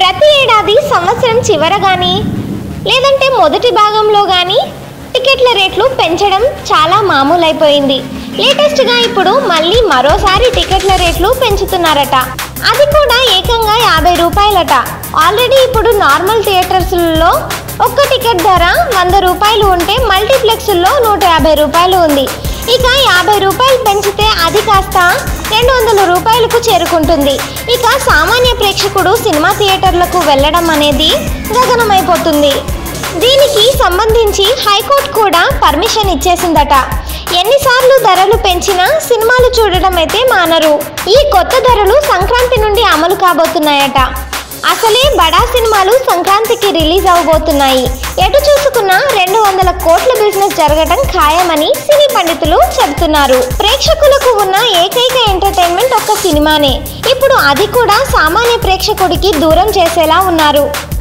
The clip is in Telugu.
ప్రతి ఏడాది సంవత్సరం చివర కానీ లేదంటే మొదటి భాగంలో కానీ టికెట్ల రేట్లు పెంచడం చాలా మామూలైపోయింది లేటెస్ట్గా ఇప్పుడు మళ్ళీ మరోసారి టికెట్ల రేట్లు పెంచుతున్నారట అది కూడా ఏకంగా యాభై రూపాయలట ఆల్రెడీ ఇప్పుడు నార్మల్ థియేటర్స్లో ఒక్క టికెట్ ధర వంద రూపాయలు ఉంటే మల్టీప్లెక్స్లో నూట యాభై రూపాయలు ఉంది ఇక యాభై రూపాయలు పెంచితే అది కాస్త రెండు వందల రూపాయలకు చేరుకుంటుంది ఇక సామాన్య ప్రేక్షకుడు సినిమా థియేటర్లకు వెళ్ళడం అనేది గగనమైపోతుంది దీనికి సంబంధించి హైకోర్టు కూడా పర్మిషన్ ఇచ్చేసిందట ఎన్నిసార్లు ధరలు పెంచినా సినిమాలు చూడడం అయితే మానరు ఈ కొత్త ధరలు సంక్రాంతి నుండి అమలు కాబోతున్నాయట అసలే బడా సినిమాలు సంక్రాంతికి రిలీజ్ అవబోతున్నాయి ఎటు చూసుకున్నా రెండు వందల కోట్ల బిజినెస్ జరగడం ఖాయమని సినీ పండితులు చెబుతున్నారు ప్రేక్షకులకు ఉన్న ఏకైక ఎంటర్టైన్మెంట్ ఒక్క సినిమానే ఇప్పుడు అది కూడా సామాన్య ప్రేక్షకుడికి దూరం చేసేలా ఉన్నారు